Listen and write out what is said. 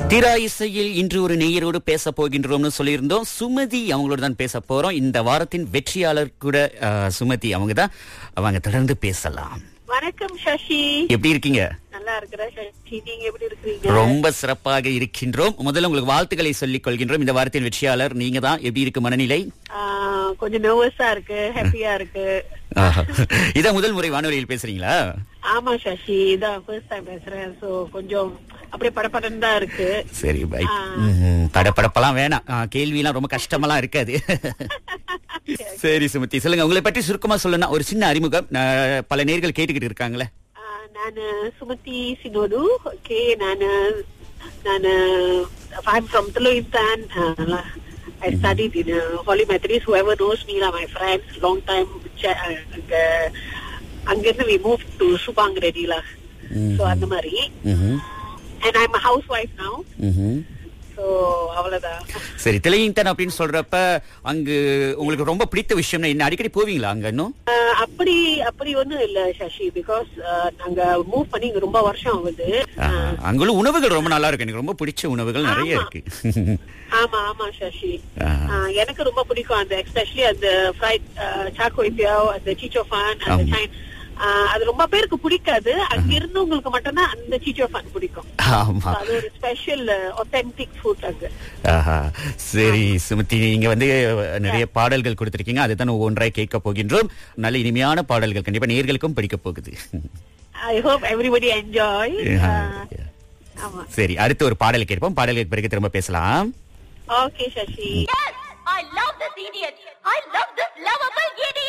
தீரா இசையில் இன்று ஒரு நேயரோடு பேச போகின்றோம்னு சொல்லியிருந்தோம் சுமதி அவங்களோட தான் பேச போறோம் இந்த வாரத்தின் வெற்றியாளர் கூட அஹ், சுமதி அவங்க தான் அவங்க தொடர்ந்து பேசலாம் வணக்கம் சசி எப்படி இருக்கீங்க நல்லா இருக்கிறேன் சசி நீங்க எப்படி இருக்கிறீங்க ரொம்ப சிறப்பாக இருக்கின்றோம் முதல்ல உங்களுக்கு வாழ்த்துக்களை சொல்லிக் கொள்கின்றோம் இந்த வாரத்தின் வெற்றியாளர் நீங்க தான் எப்படி இருக்கு மனநிலை ஆ, கொஞ்சம் நர்வஸா இருக்கு ஹாப்பியா இருக்கு ஆஹா. இதான் முதல் முறை வானொலியில் பேசுறீங்களா ஆமா சசி இதான் ஃபர்ஸ்ட் டைம் பேசுறேன் சோ கொஞ்சம் அப்படியே படபடன்னு தான் இருக்கு சரி பை ஆ. ம்ஹும். படபடப்பெல்லாம் வேணாம் ஆ, கேள்வியெல்லாம் ரொம்ப கஷ்டமெல்லாம் இருக்காது சரி சுமதி சொல்லுங்க உங்களை பற்றி சுருக்கமா சொல்லணும் ஒரு சின்ன அறிமுகம் நான் பல நேர்கள் கேட்டுக்கிட்டு இருக்காங்களே ஆ, நானு சுமதி சினோடு ஓகே நானு நானு I'm from Teluintan. Uh, I studied in uh, Holy Methodist. Whoever knows me, are my friends. Long time. Ch- uh, அங்கிருந்து we moved to Subang Reddy lah. So அந்த மாதிரி ம்ஹும். and I'm a housewife now. ம்ஹும். So அவ்வளவுதான் சரி தெலுங்கின்டன் அப்படின்னு சொல்றப்ப அங்கு உங்களுக்கு ரொம்ப பிடித்த விஷயம்னா என்ன அடிக்கடி போவீங்களா அங்க இன்னும் Uh, அப்படி அப்படி ஒண்ணும் இல்ல சசி பிகாஸ் நாங்க மூவ் பண்ணி இங்க ரொம்ப வருஷம் ஆகுது ஆ, அங்குள்ள உணவுகள் ரொம்ப நல்லா இருக்கு எனக்கு ரொம்ப பிடிச்ச உணவுகள் நிறைய ஆமா. இருக்கு ஆமா ஆமா சசி ஆ. ஆஹ் எனக்கு ரொம்ப பிடிக்கும் அந்த எஸ்பெஷலி அந்த ஃப்ரைட் சாக்கோய்பியாவ் அந்த சீச்சோஃபான் அந்த ஆமா. சைன் அது ரொம்ப பேருக்கு பிடிக்காது அங்க இருந்தவங்களுக்கு மட்டும்தான் அந்த சீச்சோஃபான் பிடிக்கும் ஆமா So, அது ஒரு ஸ்பெஷல் ஒத்தென்டிக் ஃபுட் அங்க ஆஹா சரி சுமதி நீங்க வந்து நிறைய பாடல்கள் கொடுத்திருக்கீங்க அதுதான் ஒவ்வொன்றாய் கேட்க போகின்றோம் நல்ல இனிமையான பாடல்கள் கண்டிப்பா நேர்களுக்கும் படிக்க போகுது I hope everybody enjoy Yeah, ஆமா சரி அடுத்து ஒரு பாடல் கேட்போம் பாடலுக்கு பிறகு திரும்ப பேசலாம் okay Sasi Yes, I love this idiot. I love this lovable idiot.